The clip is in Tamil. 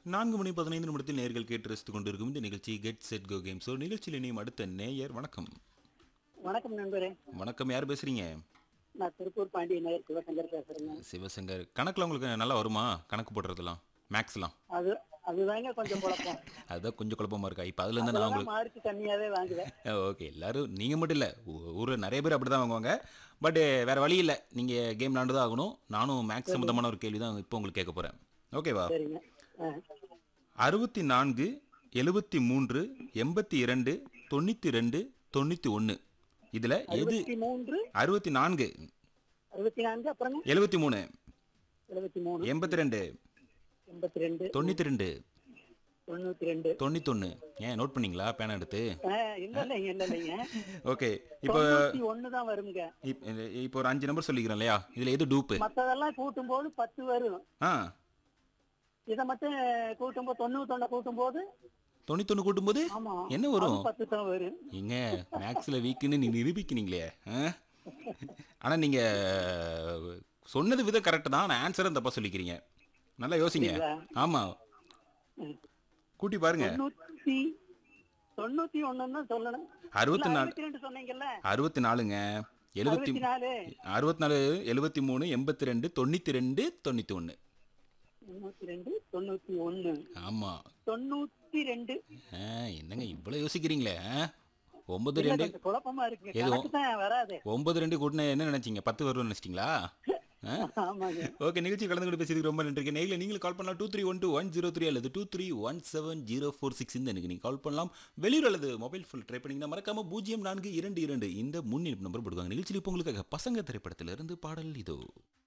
நான்கு மணி பதினைந்து நிமிடத்தில் நேர்கள் கேட்டு ரசித்துக் கொண்டிருக்கும் இந்த நிகழ்ச்சி get set go game show நிகழ்ச்சியில் இணையும் அடுத்த நேயர் வணக்கம் வணக்கம் நண்பரே வணக்கம் யார் பேசுறீங்க நான் திருப்பூர் பாண்டிய நகர் சிவசங்கர் பேசுறேங்க சிவசங்கர் கணக்கில் உங்களுக்கு நல்லா வருமா கணக்கு போடுறதுலாம் மேக்ஸ்லாம் அது அதுதாங்க கொஞ்சம் குழப்பம் அதுதான் கொஞ்சம் குழப்பமா இருக்கா இப்போ அதுலேருந்து நான் உங்களுக்கு மார்க் கம்மியாவே வாங்குவேன் ஓகே எல்லாரும் நீங்கள் மட்டும் இல்லை ஊரில் நிறைய பேர் அப்படி தான் வாங்குவாங்க பட் வேற வழி இல்லை நீங்கள் கேம் விளாண்டு தான் ஆகணும் நானும் மேக்ஸ் சம்மந்தமான ஒரு கேள்வி தான் இப்போ உங்களுக்கு கேட்க போகிறேன் ஓகேவா சரிங்க ஆ, அறுபத்தி நான்கு எழுபத்தி மூன்று எண்பத்தி இரண்டு தொண்ணூற்றி ரெண்டு தொண்ணூற்றி ஒன்று இதில் எது அறுபத்தி மூன்று அறுபத்தி நான்கு அறுபத்தி நான்கு அப்புறங்க எழுபத்தி மூணு எழுபத்தி மூணு எண்பத்தி ரெண்டு எண்பத்தி ரெண்டு தொண்ணூற்றி ரெண்டு தொண்ணூத்தி ரெண்டு தொண்ணூத்தொன்று ஏன் நோட் பண்ணீங்களா பேனா எடுத்து ஆ, இல்ல இல்லைங்க இல்ல இல்லைங்க ஓகே இப்போ தொண்ணூத்தி ஒண்ணு தான் வருங்க இப்- இது- இப்போ ஒரு அஞ்சு நம்பர் சொல்லிக்கிறேன் இல்லையா இதில் எது டூப்பு மத்ததெல்லாம் கூட்டும் போது பத்து வரும் ஆ இதை மட்டும் கூட்டும் போது தொண்ணூத்தொன்னு கூட்டும் போது தொண்ணூத்தொன்று கூட்டும்போது ஆமா என்ன வரும் அது பத்து தான் வரும் ஏங்க மேக்ஸில் வீக்குன்னு நீ நிரூபிக்கிறீங்களே ஆ? ஆனா நீங்க சொன்னது விதம் கரெக்ட் தான் ஆனால் ஆன்சரும் தப்பா சொல்லிக்கிறீங்க நல்லா யோசிங்க அப்படிங்களா? ஆமா ம். கூட்டி பாருங்க தொண்ணூத்தி தொண்ணூத்தி ஒண்ணுன்னு தான் சொல்லணும் அறுபத்தி இல்ல, நாலு அறுபத்தி ரெண்டு சொன்னீங்கல்ல அறுபத்தி நாலுங்க எழுபத்தி அறுபத்தி நாலு அறுபத்தி நாலு எழுபத்தி மூணு எண்பத்தி ரெண்டு தொண்ணூற்றி ரெண்டு தொண்ணூற்றி ஒன்று தொண்ணூத்தி ரெண்டு தொண்ணூத்தி ஒண்ணு ஆமா தொண்ணூத்தி ரெண்டு ஆ, என்னங்க இவ்வளோ யோசிக்கிறீங்களே ஆ? ஒன்பது இல்ல, ரெண்டு கொஞ்சம் குழப்பமா இருக்கு ஏதோ- கணக்கு தான் வராது ஒன்பது ரெண்டு கூட்டின என்ன நினைச்சீங்க பத்து வரும்னு நினைச்சிட்டிங்களா ஆ ஆமாங்க ஓகே நிகழ்ச்சி கலந்து கொண்டு பேசியதுக்கு ரொம்ப நன்றி நேரில் நீங்களும் கால் பண்ணலாம் two three one two one zero three அல்லது two three one seven zero four six இந்த எனக்கு நீங்கள் கால் பண்ணலாம் வெளியூர் அல்லது மொபைல் ஃபோன் ட்ரை பண்ணிங்கன்னா மறக்காம பூஜ்ஜியம் நான்கு இரண்டு இரண்டு இந்த முன்னிப்பு நம்பர் போடுவாங்க நிகழ்ச்சியில் இப்போ உங்களுக்கு பசங்க திரைப்படத்திலிருந்து பாடல் இதோ